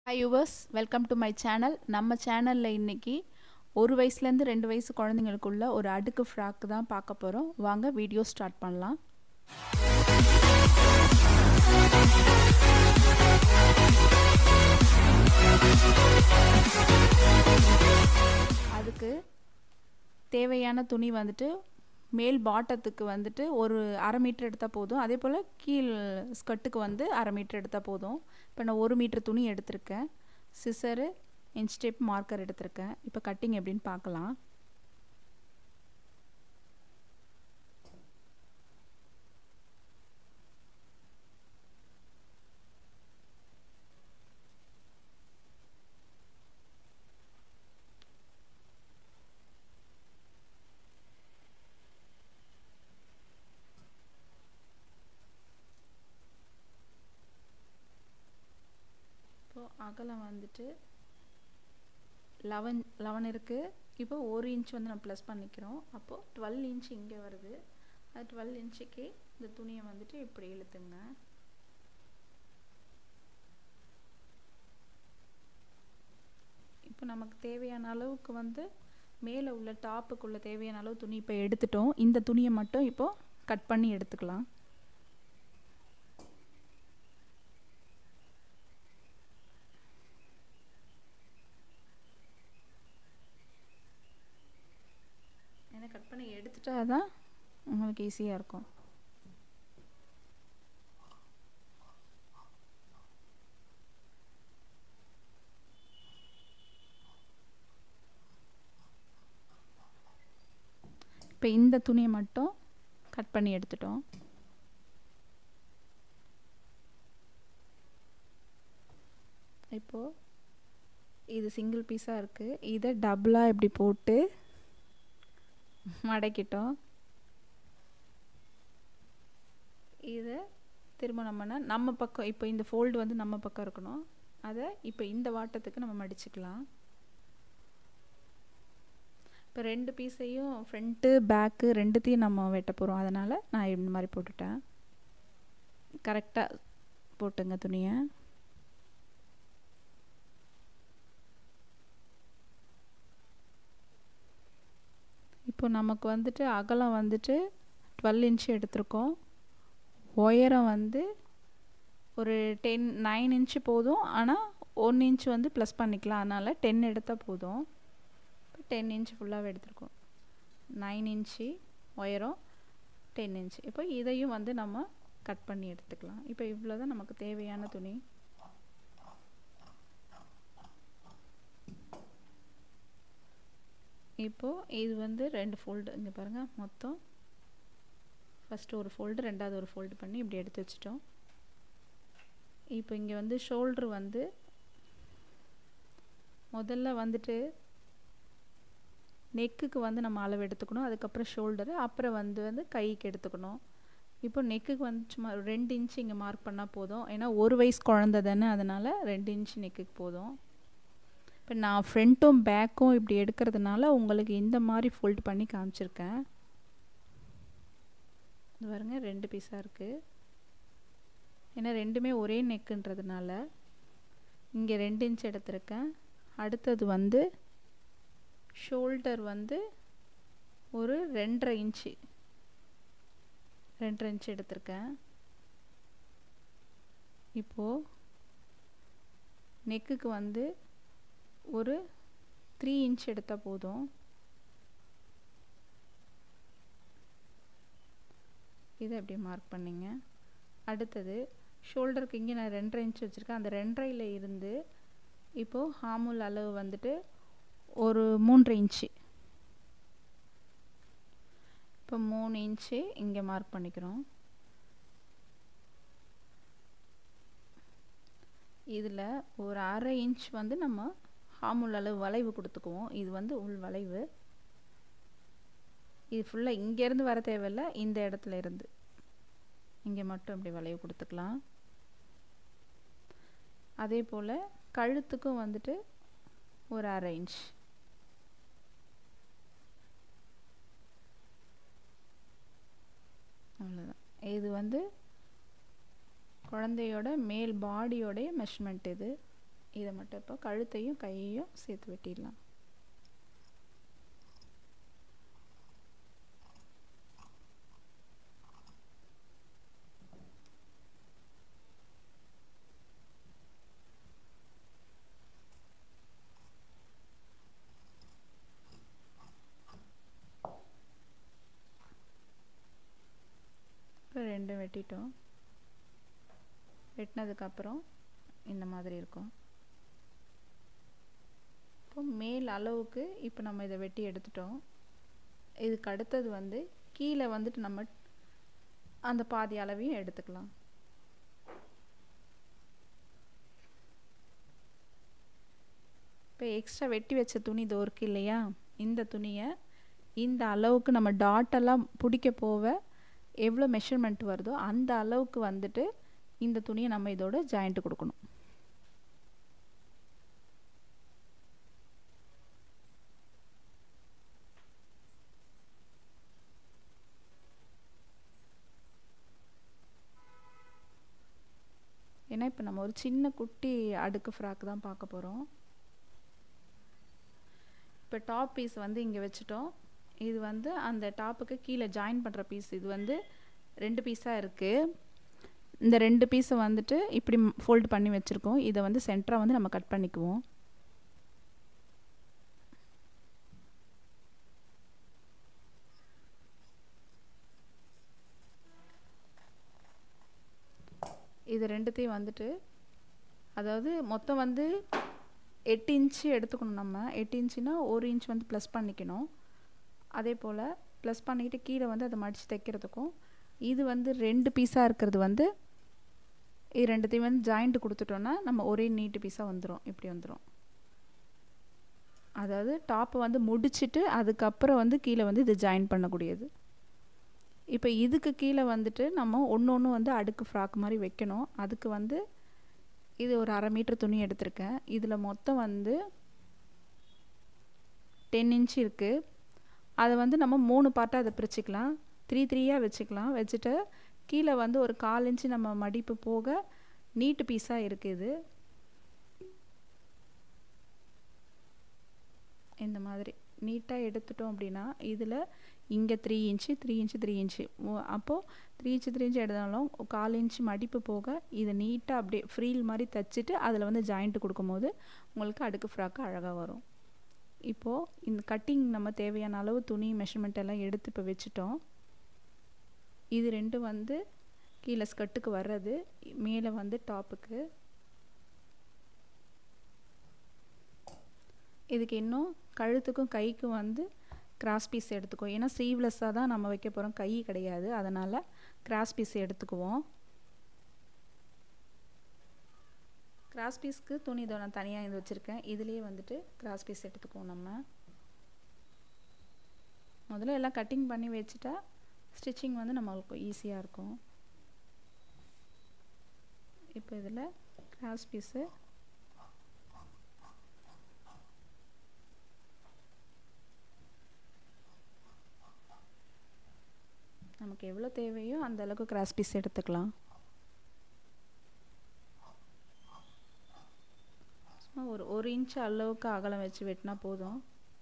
hi yours welcome to my channel நம்ம சேனலில் இன்னைக்கு ஒரு வயசுலேருந்து ரெண்டு வயசு குழந்தைங்களுக்குள்ள ஒரு அடுக்கு ஃப்ராக் தான் பார்க்க போகிறோம் வாங்க வீடியோ ஸ்டார்ட் பண்ணலாம் அதுக்கு தேவையான துணி வந்துட்டு மேல் பாட்டத்துக்கு வந்துட்டு ஒரு அரை மீட்டர் எடுத்தால் போதும் அதே போல் கீழ் ஸ்கர்ட்டுக்கு வந்து அரை மீட்டர் எடுத்தால் போதும் இப்போ நான் ஒரு மீட்டர் துணி எடுத்திருக்கேன் சிசரு இன்ச் டேப் மார்க்கர் எடுத்திருக்கேன் இப்போ கட்டிங் எப்படின்னு பார்க்கலாம் இப்போது அகலம் வந்துட்டு லெவன் லெவன் இருக்குது இப்போ ஒரு இன்ச் வந்து நம்ம ப்ளஸ் பண்ணிக்கிறோம் அப்போது டுவெல் இன்ச் இங்கே வருது அது டுவெல் இன்ச்சுக்கு இந்த துணியை வந்துட்டு இப்படி இழுத்துங்க இப்போ நமக்கு தேவையான அளவுக்கு வந்து மேலே உள்ள டாப்புக்குள்ள தேவையான அளவு துணி இப்போ எடுத்துட்டோம் இந்த துணியை மட்டும் இப்போது கட் பண்ணி எடுத்துக்கலாம் ஏன்னா கட் பண்ணி எடுத்துட்டா தான் உங்களுக்கு ஈஸியாக இருக்கும் இப்போ இந்த துணியை மட்டும் கட் பண்ணி எடுத்துட்டோம் இப்போது இது சிங்கிள் பீஸாக இருக்குது இதை டபுளாக இப்படி போட்டு மடக்கிட்டோம் இதை திரும்ப நம்மனா நம்ம பக்கம் இப்போ இந்த ஃபோல்டு வந்து நம்ம பக்கம் இருக்கணும் அதை இப்போ இந்த வாட்டத்துக்கு நம்ம மடிச்சுக்கலாம் இப்போ ரெண்டு பீஸையும் ஃப்ரண்ட்டு பேக்கு ரெண்டுத்தையும் நம்ம வெட்ட போகிறோம் அதனால் நான் இந்த மாதிரி போட்டுட்டேன் கரெக்டாக போட்டுங்க துணியை இப்போ நமக்கு வந்துட்டு அகலம் வந்துட்டு டுவெல் இன்ச் எடுத்திருக்கோம் உயரம் வந்து ஒரு டென் நைன் இன்ச்சு போதும் ஆனால் ஒன் இன்ச் வந்து ப்ளஸ் பண்ணிக்கலாம் அதனால் டென் எடுத்தால் போதும் இப்போ டென் இன்ச் ஃபுல்லாகவே எடுத்திருக்கோம் நைன் இன்ச்சு உயரம் டென் இன்ச் இப்போ இதையும் வந்து நம்ம கட் பண்ணி எடுத்துக்கலாம் இப்போ இவ்வளோ தான் நமக்கு தேவையான துணி இப்போது இது வந்து ரெண்டு ஃபோல்டு இங்கே பாருங்கள் மொத்தம் ஃபஸ்ட்டு ஒரு ஃபோல்டு ரெண்டாவது ஒரு ஃபோல்டு பண்ணி இப்படி எடுத்து வச்சிட்டோம் இப்போ இங்கே வந்து ஷோல்ட்ரு வந்து முதல்ல வந்துட்டு நெக்குக்கு வந்து நம்ம அளவு எடுத்துக்கணும் அதுக்கப்புறம் ஷோல்டரு அப்புறம் வந்து வந்து கைக்கு எடுத்துக்கணும் இப்போ நெக்குக்கு வந்து சும்மா ரெண்டு இன்ச் இங்கே மார்க் பண்ணால் போதும் ஏன்னா ஒரு வயசு குழந்த தானே அதனால் ரெண்டு இன்ச் நெக்குக்கு போதும் இப்போ நான் ஃப்ரண்ட்டும் பேக்கும் இப்படி எடுக்கிறதுனால உங்களுக்கு இந்த மாதிரி ஃபோல்ட் பண்ணி காமிச்சிருக்கேன் இது பாருங்க ரெண்டு பீஸாக இருக்குது ஏன்னா ரெண்டுமே ஒரே நெக்குன்றதுனால இங்கே ரெண்டு இன்ச் எடுத்திருக்கேன் அடுத்தது வந்து ஷோல்டர் வந்து ஒரு ரெண்டரை இன்ச்சு ரெண்டரை இன்ச் எடுத்திருக்கேன் இப்போது நெக்குக்கு வந்து ஒரு த்ரீ இன்ச் எடுத்தால் போதும் இதை அப்படியே மார்க் பண்ணிங்க அடுத்தது ஷோல்டருக்கு இங்கே நான் ரெண்டரை இன்ச் வச்சுருக்கேன் அந்த ரெண்டரையில் இருந்து இப்போது ஹாமுல் அளவு வந்துட்டு ஒரு மூன்றரை இன்ச்சு இப்போ மூணு இன்ச்சு இங்கே மார்க் பண்ணிக்கிறோம் இதில் ஒரு அரை இன்ச் வந்து நம்ம ஹாமுல் அளவு வளைவு கொடுத்துக்குவோம் இது வந்து உள் வளைவு இது ஃபுல்லாக இங்கேருந்து வர தேவையில்ல இந்த இடத்துல இருந்து இங்கே மட்டும் இப்படி வளைவு கொடுத்துக்கலாம் அதே போல் கழுத்துக்கும் வந்துட்டு ஒரு அரை இன்ச் அவ்வளோதான் இது வந்து குழந்தையோட மேல் பாடியோடைய மெஷர்மெண்ட் இது இதை மட்டும் இப்போ கழுத்தையும் கையையும் சேர்த்து வெட்டிடலாம் இப்போ ரெண்டும் வெட்டிட்டோம் வெட்டினதுக்கப்புறம் இந்த மாதிரி இருக்கும் இப்போ மேல் அளவுக்கு இப்போ நம்ம இதை வெட்டி எடுத்துட்டோம் இதுக்கு அடுத்தது வந்து கீழே வந்துட்டு நம்ம அந்த பாதி அளவையும் எடுத்துக்கலாம் இப்போ எக்ஸ்ட்ரா வெட்டி வச்ச துணி இதோ இருக்கு இல்லையா இந்த துணியை இந்த அளவுக்கு நம்ம டாட்டெல்லாம் பிடிக்க போக எவ்வளோ மெஷர்மெண்ட் வருதோ அந்த அளவுக்கு வந்துட்டு இந்த துணியை நம்ம இதோட ஜாயிண்ட் கொடுக்கணும் ஏன்னா இப்போ நம்ம ஒரு சின்ன குட்டி அடுக்கு ஃப்ராக் தான் பார்க்க போகிறோம் இப்போ டாப் பீஸ் வந்து இங்கே வச்சுட்டோம் இது வந்து அந்த டாப்புக்கு கீழே ஜாயின் பண்ணுற பீஸ் இது வந்து ரெண்டு பீஸாக இருக்குது இந்த ரெண்டு பீஸை வந்துட்டு இப்படி ஃபோல்டு பண்ணி வச்சுருக்கோம் இதை வந்து சென்டராக வந்து நம்ம கட் பண்ணிக்குவோம் இது ரெண்டுத்தையும் வந்துட்டு அதாவது மொத்தம் வந்து எட்டு இன்ச்சு எடுத்துக்கணும் நம்ம எட்டு இன்ச்சுனா ஒரு இன்ச் வந்து ப்ளஸ் பண்ணிக்கணும் அதே போல் ப்ளஸ் பண்ணிக்கிட்டு கீழே வந்து அதை மடித்து தைக்கிறதுக்கும் இது வந்து ரெண்டு பீஸாக இருக்கிறது வந்து இது ரெண்டுத்தையும் வந்து ஜாயிண்ட் கொடுத்துட்டோன்னா நம்ம ஒரே நீட்டு பீஸாக வந்துடும் இப்படி வந்துடும் அதாவது டாப்பை வந்து முடிச்சுட்டு அதுக்கப்புறம் வந்து கீழே வந்து இது ஜாயின் பண்ணக்கூடியது இப்போ இதுக்கு கீழே வந்துட்டு நம்ம ஒன்று ஒன்று வந்து அடுக்கு ஃப்ராக் மாதிரி வைக்கணும் அதுக்கு வந்து இது ஒரு அரை மீட்டர் துணி எடுத்திருக்கேன் இதில் மொத்தம் வந்து டென் இன்ச் இருக்குது அதை வந்து நம்ம மூணு பார்ட்டாக அதை பிரிச்சுக்கலாம் த்ரீ த்ரீயாக வச்சுக்கலாம் வச்சுட்டு கீழே வந்து ஒரு கால் இன்ச்சு நம்ம மடிப்பு போக நீட்டு பீஸாக இருக்குது இந்த மாதிரி நீட்டாக எடுத்துட்டோம் அப்படின்னா இதில் இங்கே three inch three inch three inch அப்போது த்ரீ இன்ச்சு த்ரீ இன்ச்சு எடுத்தாலும் கால் இன்ச்சு மடிப்பு போக இதை நீட்டாக அப்படியே ஃப்ரீல் மாதிரி தைச்சிட்டு அதில் வந்து ஜாயிண்ட்டு கொடுக்கும்போது உங்களுக்கு அடுக்கு ஃப்ராக்கு அழகாக வரும் இப்போது இந்த கட்டிங் நம்ம தேவையான அளவு துணி மெஷர்மெண்ட் எல்லாம் எடுத்து இப்போ வச்சுட்டோம் இது ரெண்டும் வந்து கீழே ஸ்கர்ட்டுக்கு வர்றது மேலே வந்து டாப்புக்கு இதுக்கு இன்னும் கழுத்துக்கும் கைக்கும் வந்து கிராஸ் பீஸ் எடுத்துக்குவோம் ஏன்னா சீவ்லெஸ்ஸாக தான் நம்ம வைக்க போகிறோம் கை கிடையாது அதனால் கிராஸ் பீஸ் எடுத்துக்குவோம் கிராஸ் பீஸ்க்கு துணி இதோ நான் தனியாக இது வச்சுருக்கேன் இதுலேயே வந்துட்டு கிராஸ் பீஸ் எடுத்துக்குவோம் நம்ம முதல்ல எல்லாம் கட்டிங் பண்ணி வச்சுட்டா ஸ்டிச்சிங் வந்து நம்மளுக்கு ஈஸியாக இருக்கும் இப்போ இதில் கிராஸ் பீஸு நமக்கு எவ்வளோ தேவையோ அந்த அளவுக்கு கிராஸ் பீஸ் எடுத்துக்கலாம் சும்மா ஒரு ஒரு இன்ச் அளவுக்கு அகலம் வச்சு வெட்டினா போதும்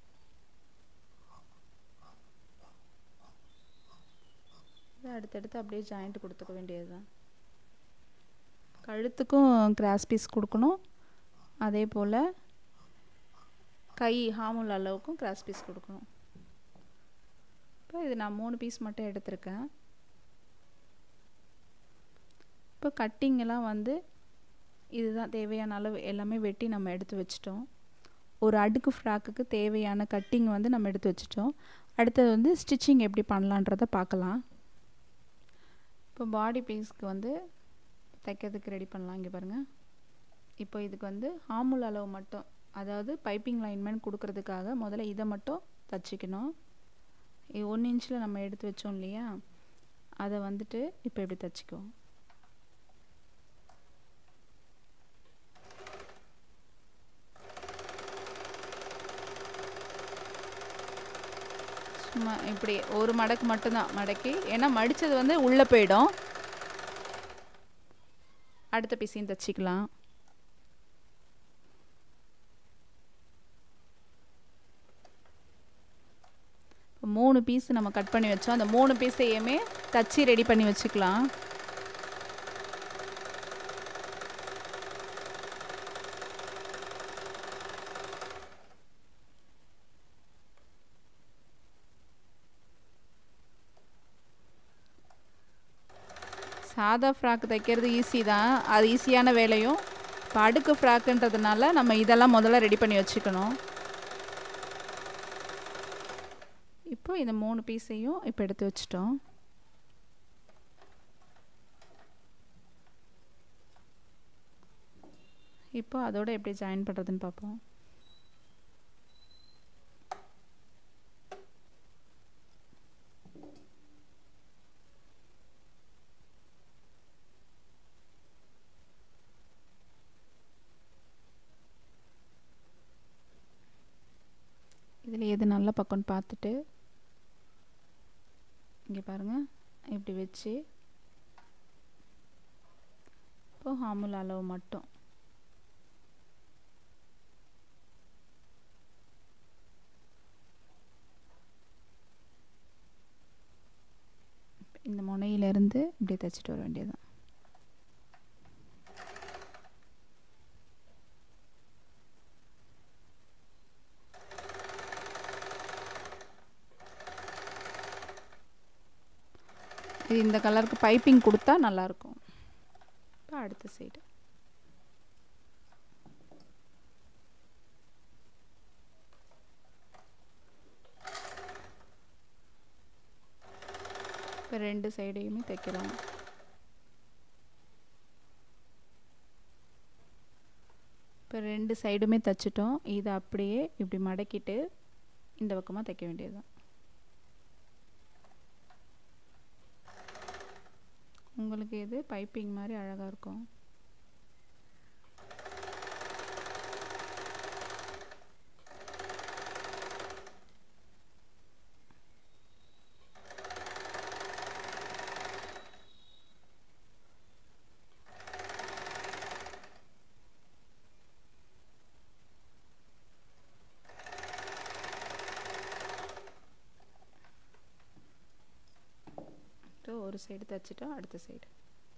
அடுத்தடுத்து அப்படியே ஜாயிண்ட் கொடுத்துக்க வேண்டியது தான் கழுத்துக்கும் கிராஸ் பீஸ் கொடுக்கணும் அதே போல் கை ஹாமுல் அளவுக்கும் கிராஸ் பீஸ் கொடுக்கணும் இப்போ இது நான் மூணு பீஸ் மட்டும் எடுத்திருக்கேன் இப்போ கட்டிங்கெல்லாம் வந்து இதுதான் தேவையான அளவு எல்லாமே வெட்டி நம்ம எடுத்து வச்சிட்டோம் ஒரு அடுக்கு ஃப்ராக்குக்கு தேவையான கட்டிங் வந்து நம்ம எடுத்து வச்சிட்டோம் அடுத்தது வந்து ஸ்டிச்சிங் எப்படி பண்ணலான்றதை பார்க்கலாம் இப்போ பாடி பீஸ்க்கு வந்து தைக்கிறதுக்கு ரெடி பண்ணலாம் இங்கே பாருங்கள் இப்போ இதுக்கு வந்து ஆமுல் அளவு மட்டும் அதாவது பைப்பிங் லைன்மேன் கொடுக்கறதுக்காக முதல்ல இதை மட்டும் தச்சுக்கணும் இது ஒன்று இன்ச்சில் நம்ம எடுத்து வச்சோம் இல்லையா அதை வந்துட்டு இப்போ எப்படி தைச்சிக்குவோம் சும்மா இப்படி ஒரு மடக்கு மட்டும்தான் மடக்கி ஏன்னா மடித்தது வந்து உள்ளே போயிடும் அடுத்த பீஸையும் தைச்சிக்கலாம் மூணு பீஸ் நம்ம கட் பண்ணி வச்சோம் அந்த மூணு பீஸையுமே தச்சு ரெடி பண்ணி வச்சுக்கலாம் சாதா ஃப்ராக் தைக்கிறது ஈஸி தான் அது ஈஸியான வேலையும் இப்போ அடுக்கு ஃப்ராக்குன்றதுனால நம்ம இதெல்லாம் முதல்ல ரெடி பண்ணி வச்சுக்கணும் இப்போ இந்த மூணு பீஸையும் இப்போ எடுத்து வச்சிட்டோம் இப்போ அதோட எப்படி ஜாயின் பண்ணுறதுன்னு பார்ப்போம் இதில் எது நல்ல பக்கம்னு பார்த்துட்டு இங்கே பாருங்கள் இப்படி வச்சு இப்போ ஆமுல் அளவு மட்டும் இந்த முனையிலேருந்து இப்படியே தைச்சிட்டு வர வேண்டியதுதான் இது இந்த கலருக்கு பைப்பிங் கொடுத்தா நல்லாயிருக்கும் இப்போ அடுத்த சைடு இப்போ ரெண்டு சைடையுமே தைக்கிறோம் இப்போ ரெண்டு சைடுமே தைச்சிட்டோம் இதை அப்படியே இப்படி மடக்கிட்டு இந்த பக்கமாக தைக்க வேண்டியதுதான் உங்களுக்கு இது பைப்பிங் மாதிரி அழகாக இருக்கும் ஒரு சைடு தைச்சிட்டோம் அடுத்த சைடு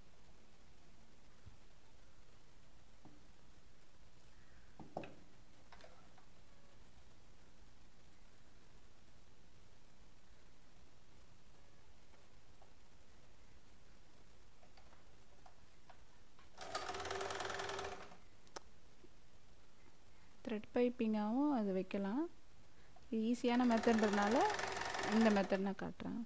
த்ரெட் பைப்பிங்காகவும் அது வைக்கலாம் இது ஈஸியான மெத்தட்ன்றதுனால இந்த மெத்தட் நான் காட்டுறேன்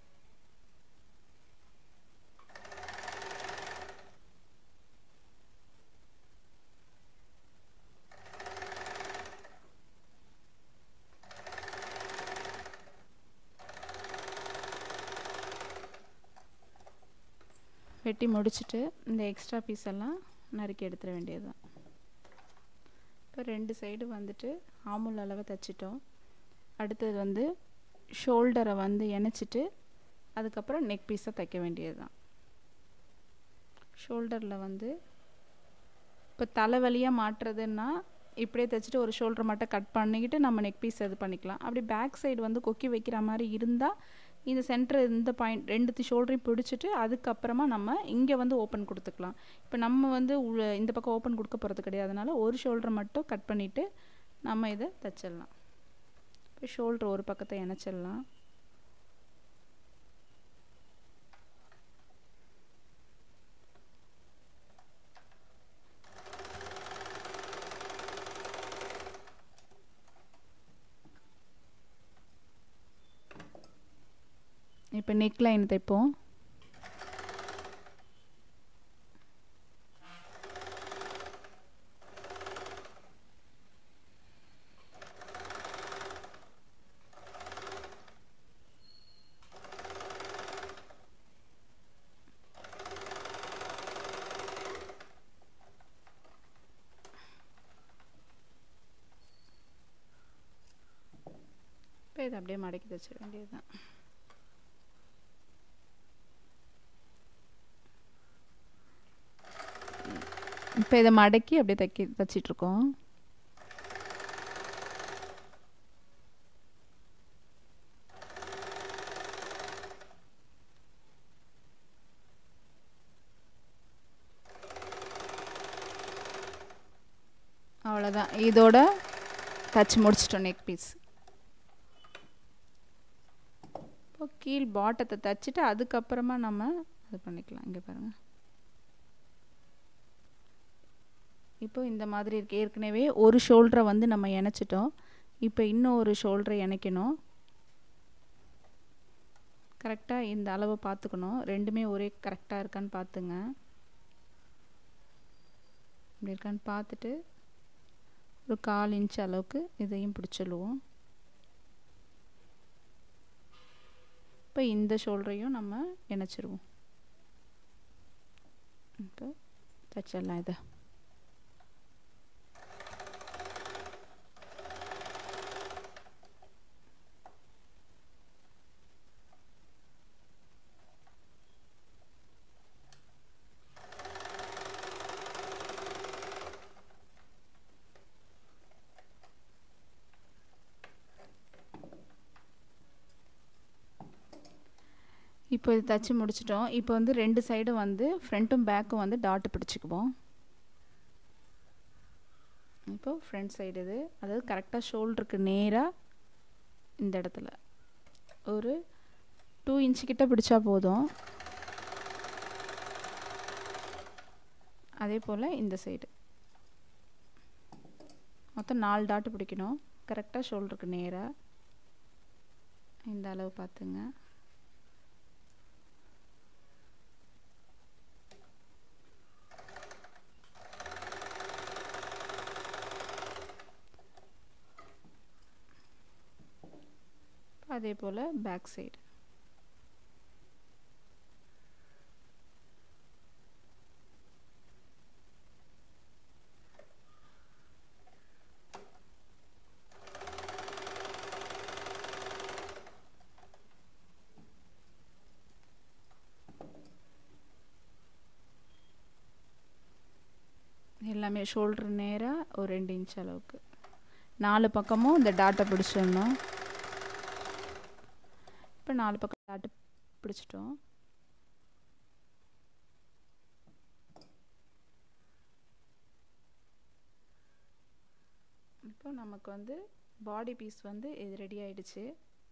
வெட்டி முடிச்சுட்டு இந்த எக்ஸ்ட்ரா பீஸ் எல்லாம் நறுக்கி எடுத்துட வேண்டியது தான் இப்போ ரெண்டு சைடு வந்துட்டு ஆமுல் அளவை தைச்சிட்டோம் அடுத்தது வந்து ஷோல்டரை வந்து இணைச்சிட்டு அதுக்கப்புறம் நெக் பீஸை தைக்க வேண்டியது தான் ஷோல்டரில் வந்து இப்போ தலைவலியாக மாட்டுறதுன்னா இப்படியே தைச்சிட்டு ஒரு ஷோல்டர் மட்டும் கட் பண்ணிக்கிட்டு நம்ம நெக் பீஸ் இது பண்ணிக்கலாம் அப்படி பேக் சைடு வந்து கொக்கி வைக்கிற மாதிரி இருந்தால் இந்த சென்டர் இந்த பாயிண்ட் ரெண்டு ஷோல்டரையும் பிடிச்சிட்டு அதுக்கப்புறமா நம்ம இங்கே வந்து ஓப்பன் கொடுத்துக்கலாம் இப்போ நம்ம வந்து உள்ள இந்த பக்கம் ஓப்பன் கொடுக்க போகிறது கிடையாது அதனால ஒரு ஷோல்டர் மட்டும் கட் பண்ணிவிட்டு நம்ம இதை தைச்சிடலாம் இப்போ ஷோல்டர் ஒரு பக்கத்தை இணைச்சிடலாம் இப்போ நெக் லைன் தைப்போம் இப்போ இதை அப்படியே மடக்கி தைச்சிட வேண்டியது தான் இப்போ இதை மடக்கி அப்படியே தைக்கி தைச்சிட்ருக்கோம் அவ்வளோதான் இதோட தச்சு முடிச்சிட்டோம் நெக் பீஸ் இப்போ கீழ் பாட்டத்தை தச்சுட்டு அதுக்கப்புறமா நம்ம இது பண்ணிக்கலாம் இங்கே பாருங்கள் இப்போ இந்த மாதிரி இருக்கு ஏற்கனவே ஒரு ஷோல்டரை வந்து நம்ம இணைச்சிட்டோம் இப்போ இன்னும் ஒரு ஷோல்டரை இணைக்கணும் கரெக்டாக இந்த அளவை பார்த்துக்கணும் ரெண்டுமே ஒரே கரெக்டாக இருக்கான்னு பார்த்துங்க இப்படி இருக்கான்னு பார்த்துட்டு ஒரு கால் இன்ச் அளவுக்கு இதையும் பிடிச்சிடுவோம் இப்போ இந்த ஷோல்டரையும் நம்ம இணைச்சிருவோம் இப்போ தச்சிடலாம் இதை இப்போ இது தச்சு முடிச்சிட்டோம் இப்போ வந்து ரெண்டு சைடும் வந்து ஃப்ரண்ட்டும் பேக்கும் வந்து டாட்டு பிடிச்சிக்குவோம் இப்போ ஃப்ரண்ட் சைடு இது அதாவது கரெக்டாக ஷோல்டருக்கு நேராக இந்த இடத்துல ஒரு டூ இன்ச்சு கிட்ட பிடிச்சா போதும் அதே போல் இந்த சைடு மொத்தம் நாலு டாட்டு பிடிக்கணும் கரெக்டாக ஷோல்டருக்கு நேராக இந்த அளவு பார்த்துங்க அதே போல் பேக் சைடு எல்லாமே ஷோல்டர் நேராக ஒரு ரெண்டு இன்ச் அளவுக்கு நாலு பக்கமும் இந்த டாட்டை பிடிச்சிடணும் இப்போ நாலு பக்கம் டாட்டு பிடிச்சிட்டோம் இப்போ நமக்கு வந்து பாடி பீஸ் வந்து இது ரெடி ஆயிடுச்சு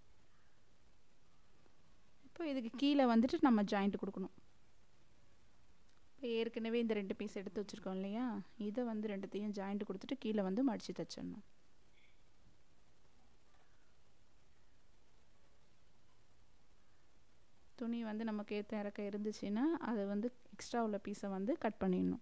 இப்போ இதுக்கு கீழே வந்துட்டு நம்ம ஜாயிண்ட் கொடுக்கணும் இப்போ ஏற்கனவே இந்த ரெண்டு பீஸ் எடுத்து வச்சுருக்கோம் இல்லையா இதை வந்து ரெண்டுத்தையும் ஜாயிண்ட் கொடுத்துட்டு கீழே வந்து மடித்து தைச்சிடணும் துணி வந்து நமக்கு ஏற்ற இறக்க இருந்துச்சுன்னா அதை வந்து எக்ஸ்ட்ரா உள்ள பீஸை வந்து கட் பண்ணிடணும்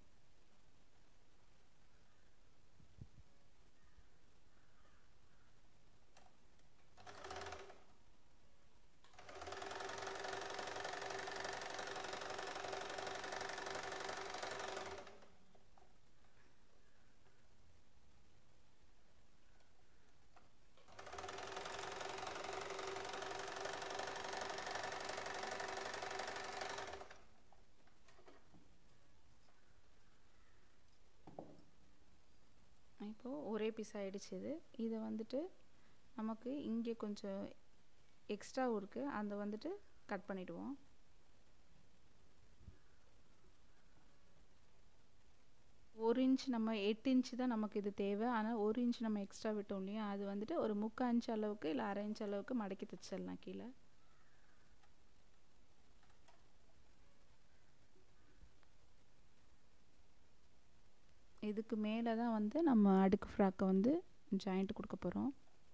இப்போது ஒரே பீஸ் ஆகிடுச்சு இது இதை வந்துட்டு நமக்கு இங்கே கொஞ்சம் எக்ஸ்ட்ரா இருக்குது அதை வந்துட்டு கட் பண்ணிவிடுவோம் ஒரு இன்ச் நம்ம எட்டு இன்ச்சு தான் நமக்கு இது தேவை ஆனால் ஒரு இன்ச் நம்ம எக்ஸ்ட்ரா விட்டோம் இல்லையா அது வந்துட்டு ஒரு முக்கால் இன்ச் அளவுக்கு இல்லை அரை இன்ச் அளவுக்கு மடக்கி தைச்சிடலாம் கீழே இதுக்கு மேலே தான் வந்து நம்ம அடுக்கு ஃப்ராக்கை வந்து ஜாயிண்ட் கொடுக்க போகிறோம்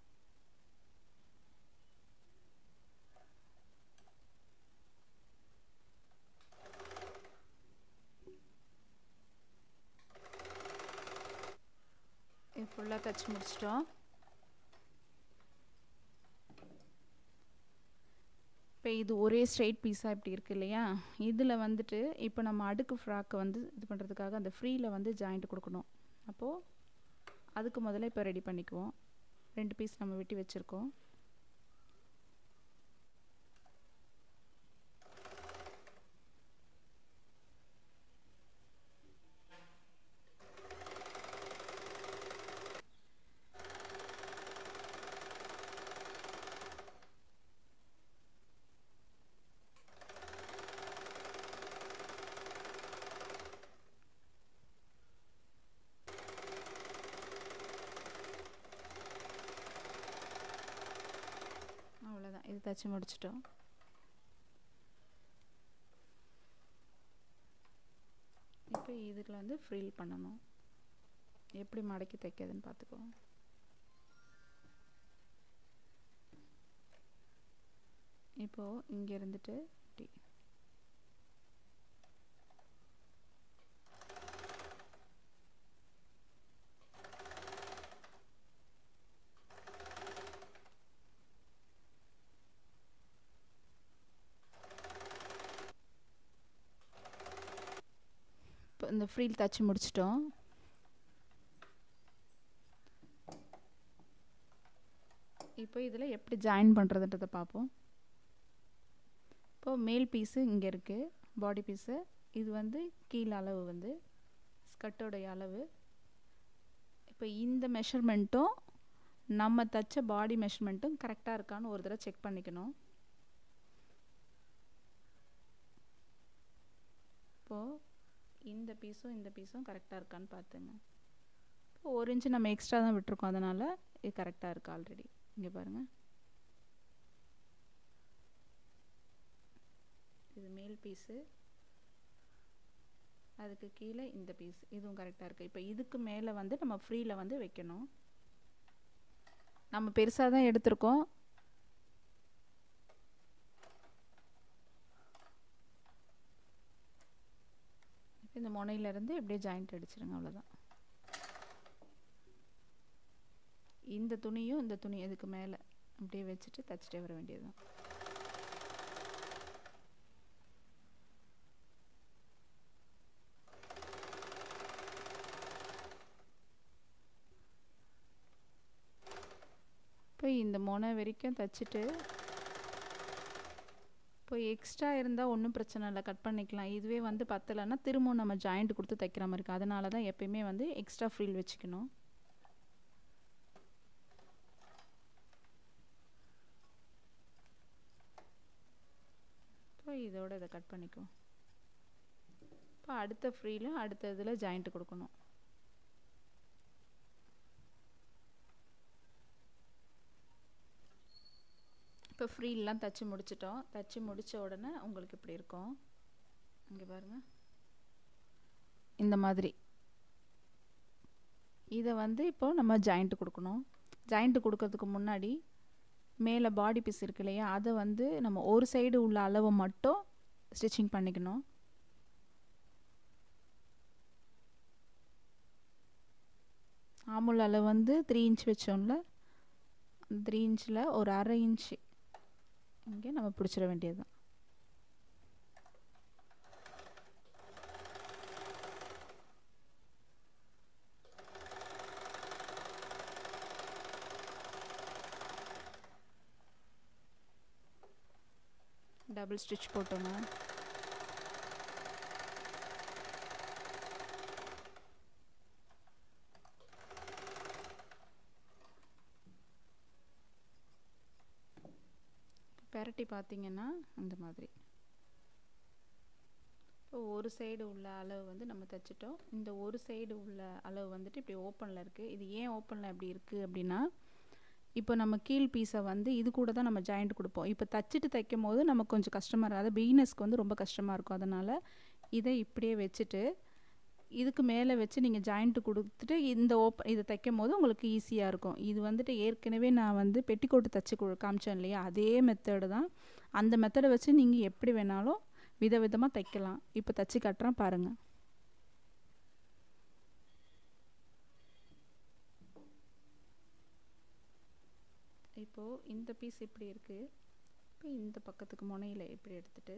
ஃபுல்லாக தைச்சி முடிச்சிட்டோம் இப்போ இது ஒரே ஸ்ட்ரெயிட் பீஸாக இப்படி இருக்குது இல்லையா இதில் வந்துட்டு இப்போ நம்ம அடுக்கு ஃப்ராக்கை வந்து இது பண்ணுறதுக்காக அந்த ஃப்ரீயில் வந்து ஜாயிண்ட் கொடுக்கணும் அப்போது அதுக்கு முதல்ல இப்போ ரெடி பண்ணிக்குவோம் ரெண்டு பீஸ் நம்ம வெட்டி வச்சுருக்கோம் தைச்சி முடிச்சிட்டோம் இப்போ இதுல வந்து ஃப்ரீல் பண்ணணும் எப்படி மடக்கி தைக்கிறதுன்னு பார்த்துக்கோ இப்போ இங்க இருந்துட்டு இப்படி இப்போ இந்த ஃப்ரீல் தச்சு முடிச்சிட்டோம் இப்போ இதில் எப்படி ஜாயின் பண்ணுறதுன்றதை பார்ப்போம் இப்போது மேல் பீஸு இங்கே இருக்குது பாடி பீஸு இது வந்து கீழ் அளவு வந்து ஸ்கர்ட்டோடைய அளவு இப்போ இந்த மெஷர்மெண்ட்டும் நம்ம தச்ச பாடி மெஷர்மெண்ட்டும் கரெக்டாக இருக்கான்னு ஒரு தடவை செக் பண்ணிக்கணும் இப்போது இந்த பீஸும் இந்த பீஸும் கரெக்டாக இருக்கான்னு பார்த்துங்க இப்போ ஒரு இன்ச்சு நம்ம எக்ஸ்ட்ரா தான் விட்டுருக்கோம் அதனால் இது கரெக்டாக இருக்குது ஆல்ரெடி இங்கே பாருங்கள் இது மேல் பீஸு அதுக்கு கீழே இந்த பீஸ் இதுவும் கரெக்டாக இருக்குது இப்போ இதுக்கு மேலே வந்து நம்ம ஃப்ரீயில் வந்து வைக்கணும் நம்ம பெருசாக தான் எடுத்திருக்கோம் இப்போ இந்த முனையிலேருந்து இப்படியே ஜாயிண்ட் அடிச்சிருங்க அவ்வளோதான் இந்த துணியும் இந்த துணி இதுக்கு மேலே அப்படியே வச்சுட்டு தச்சுட்டே வர வேண்டியதுதான் இப்போ இந்த முனை வரைக்கும் தச்சுட்டு இப்போ எக்ஸ்ட்ரா இருந்தால் ஒன்றும் பிரச்சனை இல்லை கட் பண்ணிக்கலாம் இதுவே வந்து பத்தலைன்னா திரும்பவும் நம்ம ஜாயிண்ட் கொடுத்து தைக்கிற மாதிரி இருக்குது அதனால தான் எப்பயுமே வந்து எக்ஸ்ட்ரா ஃப்ரீல் வச்சுக்கணும் இப்போ இதோட இதை கட் பண்ணிக்கும் இப்போ அடுத்த ஃப்ரீல அடுத்த இதில் ஜாயிண்ட் கொடுக்கணும் இப்போ ஃப்ரீலாம் தச்சு முடிச்சிட்டோம் தச்சு முடித்த உடனே உங்களுக்கு இப்படி இருக்கும் இங்கே பாருங்கள் இந்த மாதிரி இதை வந்து இப்போ நம்ம ஜாயிண்ட் கொடுக்கணும் ஜாயிண்ட் கொடுக்கறதுக்கு முன்னாடி மேலே பாடி பீஸ் இருக்கு இல்லையா அதை வந்து நம்ம ஒரு சைடு உள்ள அளவை மட்டும் ஸ்டிச்சிங் பண்ணிக்கணும் ஆமுல் அளவு வந்து த்ரீ இன்ச் வச்சோம்ல த்ரீ இன்ச்சில் ஒரு அரை இன்ச்சு இங்கே நம்ம பிடிச்சிட வேண்டியது தான் டபுள் ஸ்டிச் போட்டோங்க பெரட்டி பார்த்தீங்கன்னா அந்த மாதிரி இப்போ ஒரு சைடு உள்ள அளவு வந்து நம்ம தைச்சிட்டோம் இந்த ஒரு சைடு உள்ள அளவு வந்துட்டு இப்படி ஓப்பனில் இருக்குது இது ஏன் ஓப்பனில் இப்படி இருக்குது அப்படின்னா இப்போ நம்ம கீழ் பீஸை வந்து இது கூட தான் நம்ம ஜாயிண்ட் கொடுப்போம் இப்போ தச்சுட்டு தைக்கும் போது நமக்கு கொஞ்சம் கஷ்டமாக இருக்கும் அதாவது பிகினர்ஸ்க்கு வந்து ரொம்ப கஷ்டமாக இருக்கும் அதனால் இதை இப்படியே வச்சுட்டு இதுக்கு மேலே வச்சு நீங்கள் ஜாயிண்ட்டு கொடுத்துட்டு இந்த ஓப்ப இதை தைக்கும் போது உங்களுக்கு ஈஸியாக இருக்கும் இது வந்துட்டு ஏற்கனவே நான் வந்து பெட்டிக்கோட்டு தைச்சி கு காமிச்சேன் இல்லையா அதே மெத்தடு தான் அந்த மெத்தடை வச்சு நீங்கள் எப்படி வேணாலும் விதவிதமாக தைக்கலாம் இப்போ தைச்சி காட்டுறேன் பாருங்கள் இப்போது இந்த பீஸ் இப்படி இருக்குது இப்போ இந்த பக்கத்துக்கு முனையில் இப்படி எடுத்துட்டு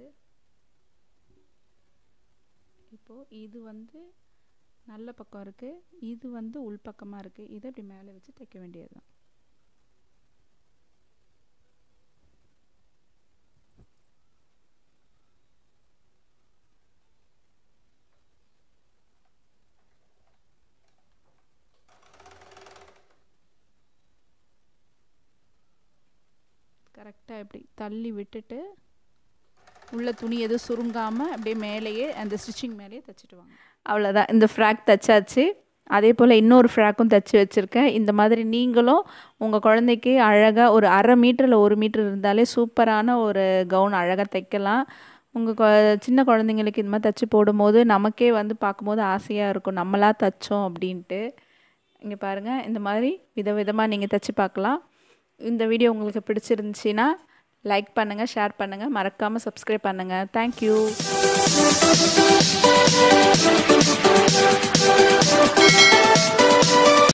இப்போது இது வந்து நல்ல பக்கம் இருக்குது இது வந்து உள்பக்கமாக இருக்குது இதை இப்படி மேலே வச்சு தைக்க வேண்டியது தான் கரெக்டாக இப்படி தள்ளி விட்டுட்டு உள்ள துணி எதுவும் சுருங்காமல் அப்படியே மேலேயே அந்த ஸ்டிச்சிங் மேலேயே தைச்சிட்டு வாங்க அவ்வளோதான் இந்த ஃப்ராக் தைச்சாச்சு அதே போல் இன்னொரு ஃப்ராக்கும் தைச்சி வச்சுருக்கேன் இந்த மாதிரி நீங்களும் உங்கள் குழந்தைக்கு அழகாக ஒரு அரை மீட்டரில் ஒரு மீட்டர் இருந்தாலே சூப்பரான ஒரு கவுன் அழகாக தைக்கலாம் உங்கள் கொ சின்ன குழந்தைங்களுக்கு இந்த மாதிரி தைச்சி போடும்போது நமக்கே வந்து பார்க்கும்போது ஆசையாக இருக்கும் நம்மளாக தைச்சோம் அப்படின்ட்டு இங்கே பாருங்கள் இந்த மாதிரி விதவிதமாக நீங்கள் தைச்சி பார்க்கலாம் இந்த வீடியோ உங்களுக்கு பிடிச்சிருந்துச்சின்னா லைக் பண்ணுங்கள் ஷேர் பண்ணுங்கள் மறக்காமல் சப்ஸ்கிரைப் பண்ணுங்கள் தேங்க்யூ